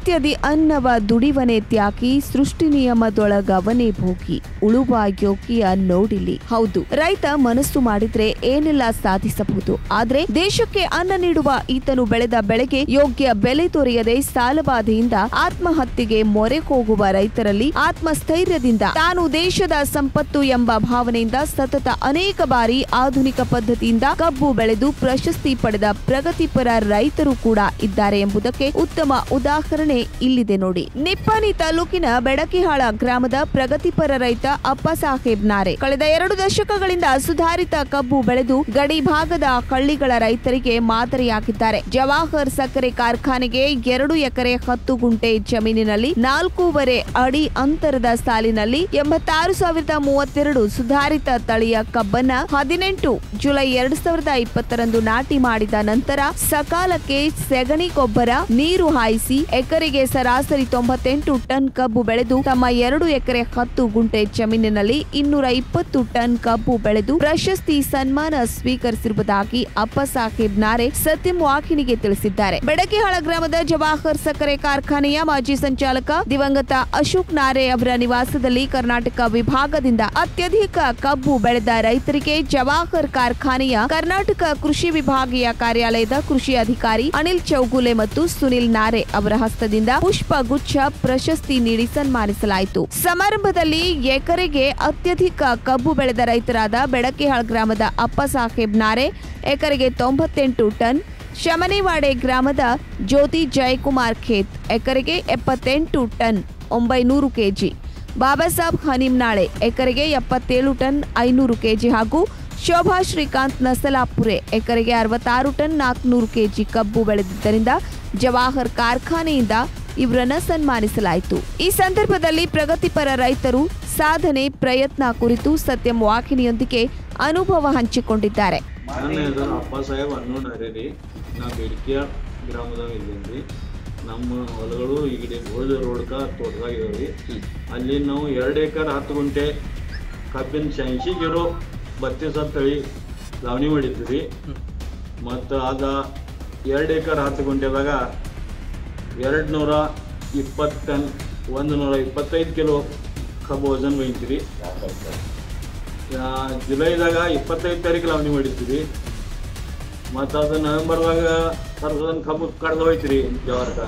ಅಗತ್ಯದಿ ಅನ್ನವ ದುಡಿವನೆ ತ್ಯಾಗಿ ಸೃಷ್ಟಿ ನಿಯಮದೊಳಗವನೇ ಭೋಗಿ ಉಳುವ ಯೋಗ್ಯ ನೋಡಿಲಿ ಹೌದು ರೈತ ಮನಸ್ಸು ಮಾಡಿದ್ರೆ ಏನೆಲ್ಲ ಸಾಧಿಸಬಹುದು ಆದ್ರೆ ದೇಶಕ್ಕೆ ಅನ್ನ ನೀಡುವ ಈತನು ಬೆಳೆದ ಬೆಳೆಗೆ ಯೋಗ್ಯ ಬೆಲೆ ದೊರೆಯದೆ ಸಾಲಬಾಧೆಯಿಂದ ಆತ್ಮಹತ್ಯೆಗೆ ಮೊರೆ ಹೋಗುವ ರೈತರಲ್ಲಿ ಆತ್ಮಸ್ಥೈರ್ಯದಿಂದ ತಾನು ದೇಶದ ಸಂಪತ್ತು ಎಂಬ ಭಾವನೆಯಿಂದ ಸತತ ಅನೇಕ ಬಾರಿ ಆಧುನಿಕ ಪದ್ಧತಿಯಿಂದ ಕಬ್ಬು ಬೆಳೆದು ಪ್ರಶಸ್ತಿ ಪಡೆದ ಪ್ರಗತಿಪರ ರೈತರು ಕೂಡ ಇದ್ದಾರೆ ಎಂಬುದಕ್ಕೆ ಉತ್ತಮ ಉದಾಹರಣೆ ಇಲ್ಲಿದೆ ನೋಡಿ ನಿಪ್ಪಾಣಿ ತಾಲೂಕಿನ ಬೆಡಕಿಹಾಳ ಗ್ರಾಮದ ಪ್ರಗತಿಪರ ರೈತ ಅಪ್ಪ ಸಾಹೇಬ್ ನಾರೆ ಕಳೆದ ಎರಡು ದಶಕಗಳಿಂದ ಸುಧಾರಿತ ಕಬ್ಬು ಬೆಳೆದು ಗಡಿ ಭಾಗದ ಹಳ್ಳಿಗಳ ರೈತರಿಗೆ ಮಾದರಿಯಾಗಿದ್ದಾರೆ ಜವಾಹರ್ ಸಕ್ಕರೆ ಕಾರ್ಖಾನೆಗೆ ಎರಡು ಎಕರೆ ಹತ್ತು ಗುಂಟೆ ಜಮೀನಿನಲ್ಲಿ ನಾಲ್ಕೂವರೆ ಅಡಿ ಅಂತರದ ಸಾಲಿನಲ್ಲಿ ಎಂಬತ್ತಾರು ಸಾವಿರದ ಮೂವತ್ತೆರಡು ಸುಧಾರಿತ ತಳಿಯ ಕಬ್ಬನ್ನ ಹದಿನೆಂಟು ಜುಲೈ ಎರಡ್ ಸಾವಿರದ ಇಪ್ಪತ್ತರಂದು ನಾಟಿ ಮಾಡಿದ ನಂತರ ಸಕಾಲಕ್ಕೆ ಸೆಗಣಿ ಗೊಬ್ಬರ ನೀರು ಹಾಯಿಸಿ ಎಕರೆಗೆ ಸರಾಸರಿ ತೊಂಬತ್ತೆಂಟು ಟನ್ ಕಬ್ಬು ಬೆಳೆದು ತಮ್ಮ ಎರಡು ಎಕರೆ ಹತ್ತು ಗುಂಟೆ ಜಮೀನಿನಲ್ಲಿ ಇನ್ನೂರ ಇಪ್ಪತ್ತು ಟನ್ ಕಬ್ಬು ಬೆಳೆದು ಪ್ರಶಸ್ತಿ ಸನ್ಮಾನ ಸ್ವೀಕರಿಸಿರುವುದಾಗಿ ಅಪ್ಪ ಸಾಹೇಬ್ ನಾರೆ ಸತ್ಯಂ ವಾಹಿನಿಗೆ ತಿಳಿಸಿದ್ದಾರೆ ಬೆಡಕಿಹಾಳ ಗ್ರಾಮದ ಜವಾಹರ್ ಸಕ್ಕರೆ ಕಾರ್ಖಾನೆಯ ಮಾಜಿ ಸಂಚಾಲಕ ದಿವಂಗತ ಅಶೋಕ್ ನಾರೆ ಅವರ ನಿವಾಸದಲ್ಲಿ ಕರ್ನಾಟಕ ವಿಭಾಗದಿಂದ ಅತ್ಯಧಿಕ ಕಬ್ಬು ಬೆಳೆದ ರೈತರಿಗೆ ಜವಾಹರ್ ಕಾರ್ಖಾನೆಯ ಕರ್ನಾಟಕ ಕೃಷಿ ವಿಭಾಗೀಯ ಕಾರ್ಯಾಲಯದ ಕೃಷಿ ಅಧಿಕಾರಿ ಅನಿಲ್ ಚೌಗುಲೆ ಮತ್ತು ಸುನಿಲ್ ನಾರೆ ಅವರ ಹಸ್ತದಿಂದ ಪುಷ್ಪ ಗುಚ್ಛ ಪ್ರಶಸ್ತಿ ನೀಡಿ ಸನ್ಮಾನಿಸಲಾಯಿತು ಸಮಾರಂಭದಲ್ಲಿ ಎಕರೆಗೆ ಅತ್ಯಧಿಕ ಕಬ್ಬು ಬೆಳೆದ ರೈತರಾದ ಬೆಡಕಿಹಾಳ್ ಗ್ರಾಮದ ಅಪ್ಪ ಸಾಹೇಬ್ ನಾರೆ ಎಕರೆಗೆ ತೊಂಬತ್ತೆಂಟು ಟನ್ ಶಮನಿವಾಡೆ ಗ್ರಾಮದ ಜ್ಯೋತಿ ಜಯಕುಮಾರ್ ಖೇತ್ ಎಕರೆಗೆ ಎಪ್ಪತ್ತೆಂಟು ಟನ್ ಒಂಬೈನೂರು ಕೆಜಿ ಬಾಬಾ ಸಾಬ್ ಹನಿಮ್ನಾಳೆ ಎಕರೆಗೆ ಎಪ್ಪತ್ತೇಳು ಟನ್ ಐನೂರು ಕೆಜಿ ಹಾಗೂ ಶೋಭಾ ಶ್ರೀಕಾಂತ್ ನಸಲಾಪುರೆ ಎಕರೆಗೆ ಅರವತ್ತಾರು ಟನ್ ನಾಲ್ಕುನೂರು ಕೆಜಿ ಕಬ್ಬು ಬೆಳೆದಿದ್ದರಿಂದ ಜವಾಹರ್ ಕಾರ್ಖಾನೆಯಿಂದ ಇವರನ್ನ ಸನ್ಮಾನಿಸಲಾಯಿತು ಈ ಸಂದರ್ಭದಲ್ಲಿ ಪ್ರಗತಿಪರ ರೈತರು ಸಾಧನೆ ಪ್ರಯತ್ನ ಕುರಿತು ಸತ್ಯಂ ವಾಹಿನಿಯೊಂದಿಗೆ ಅನುಭವ ಹಂಚಿಕೊಂಡಿದ್ದಾರೆ ನನ್ನ ಹೆಸರು ಅಪ್ಪ ಸಾಹೇಬ್ ಅನ್ನೋಡ್ ಹರೇರಿ ನಾ ಬೇಡಿಕೆಯ ಗ್ರಾಮದಾಗ ಇದ್ದೀನಿ ರೀ ನಮ್ಮ ಹೊಲಗಳು ಈ ಕಡೆ ಭೋಜ ರೋಡ್ಕ ತೋಟದಾಗ ಇದಾವೆ ರೀ ಅಲ್ಲಿ ನಾವು ಎರಡು ಎಕರ್ ಹತ್ತು ಗುಂಟೆ ಕಬ್ಬಿನ ಶಂಶಿ ಜೀರೋ ಬತ್ತೀಸ ತಳಿ ಲಾವಣಿ ಮಾಡಿದ್ವಿ ರೀ ಮತ್ತು ಅದ ಎರಡು ಎಕರ್ ಹತ್ತು ಗುಂಟೆದಾಗ ಎರಡು ನೂರ ಇಪ್ಪತ್ತು ಟನ್ ಒಂದು ನೂರ ಇಪ್ಪತ್ತೈದು ಕಿಲೋ ಕಬ್ಬು ವಜನ್ ಒಯ್ತೀವಿ ಜುಲೈದಾಗ ಇಪ್ಪತ್ತೈದು ತಾರೀಕು ಲಾವಣಿ ಮಾಡಿರ್ತೀವಿ ಮತ್ತು ಅದು ನವೆಂಬರ್ದಾಗ ಸರ್ಸನ್ ಕಬ್ಬು ಕಡ್ದು ಹೋಯ್ತಿರಿ ಜವಾರ್ಕ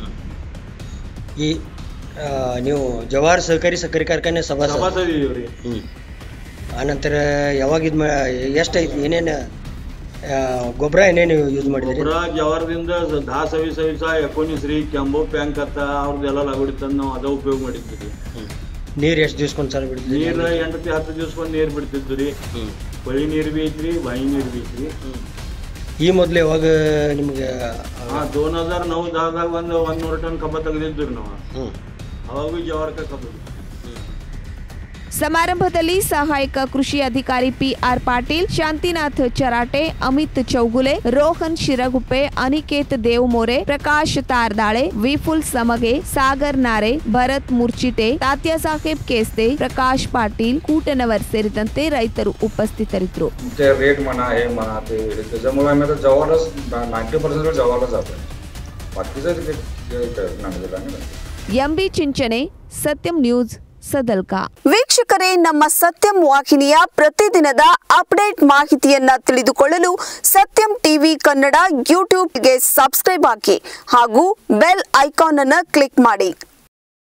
ಈ ಆ, ನೀವು ಜವಾಹರ್ ಸಹಕಾರಿ ಸಕ್ಕರೆ ಕಾರ್ಖಾನೆ ಸಭಾ ಸಭಾಸದ ಇದೀವಿ ರೀ ಆನಂತರ ಯಾವಾಗ ಇದು ಮಾ ಎಷ್ಟು ಐತಿ ಏನೇನು ಗೊಬ್ಬರ ಏನೇನು ಯೂಸ್ ಮಾಡಿದ್ರಿ ಗೊಬ್ಬರ ಜವಾರದಿಂದ ದಾ ಸವಿ ಸವಿಸ ಎಕೋನಿಸ್ ರೀ ಕೆಂಬೋ ಪ್ಯಾಂಕ್ ಅತ್ತ ಅವ್ರದ್ದೆಲ್ಲ ಲಗಡಿ ತಂದು ನಾವು ಅದ ಉಪಯೋಗ ಮಾಡಿದ್ವಿ ರೀ ನೀರು ಎಷ್ಟು ದಿವ್ಸಕ್ಕೊಂದು ಸಲ ಬಿಡ್ತೀರಿ ನೀರು ಎಂಟು ಹತ್ತು ದಿವ್ಸಕ್ಕೊಂದು ನೀರು ಬಿಡ್ತಿದ್ವಿ ರೀ ಹೊಳಿ ನೀರು ಬಿ ಐತ್ರಿ ಬಾಯಿ ನೀರು ಬಿ ಐತ್ರಿ ಈ ಮೊದಲು ಯಾವಾಗ ನಿಮ್ಗೆ ಹಾ ದೋನ್ ಹಜಾರ್ ನೌ ದಾದಾಗ ಒಂದು ಒಂದ್ ನೂರು ಟನ್ ಕಬ್ಬ ತೆಗೆದಿದ್ವಿ ರೀ ನಾವು ಹ್ಞೂ ಅವಾಗೂ ಜವಾರ್ಕ ಕಬ್ಬು ಸಮಾರಂಭದಲ್ಲಿ ಸಹಾಯಕ ಕೃಷಿ ಅಧಿಕಾರಿ ಪಿಆರ್ ಪಾಟೀಲ್ ಶಾಂತಿನಾಥ್ ಚರಾಟೆ ಅಮಿತ್ ಚೌಗುಲೆ ರೋಹನ್ ಶಿರಗುಪ್ಪೆ ಅನಿಕೇತ್ ದೇವಮೋರೆ ಪ್ರಕಾಶ್ ತಾರ್ದಾಳೆ ವಿಪುಲ್ ಸಮಗೆ ಸಾಗರ್ ನಾರೆ ಭರತ್ ಮುರ್ಚಿಟೆ ತಾತ್ಯ ಸಾಹೇಬ್ ಕೇಸ್ತೆ प्रकाश पाटील ಕೂಟನವರ್ ಸೇರಿದಂತೆ ರೈತರು ಉಪಸ್ಥಿತರಿದ್ದರು ते रेट म्हणा हे म्हणा ते त्याच्यामुळे आम्ही आता जवाहरलाच नाईन्टी पर्सेंट जवाहरला जातो बाकीचं ते ते- ते नांदेडला नाही जात. ಎಂಬಿ ಚಿಂಚನೆ ಸತ್ಯಂ ನ್ಯೂಸ್ ಸದಲ್ಕಾ ವೀಕ್ಷಕರೇ ನಮ್ಮ ಸತ್ಯಂ ವಾಹಿನಿಯ ಪ್ರತಿದಿನದ ಅಪ್ಡೇಟ್ ಮಾಹಿತಿಯನ್ನ ತಿಳಿದುಕೊಳ್ಳಲು ಸತ್ಯಂ ಟಿವಿ ಕನ್ನಡ ಯೂಟ್ಯೂಬ್ಗೆ ಸಬ್ಸ್ಕ್ರೈಬ್ ಹಾಕಿ ಹಾಗೂ ಬೆಲ್ ಐಕಾನ್ ಅನ್ನು ಕ್ಲಿಕ್ ಮಾಡಿ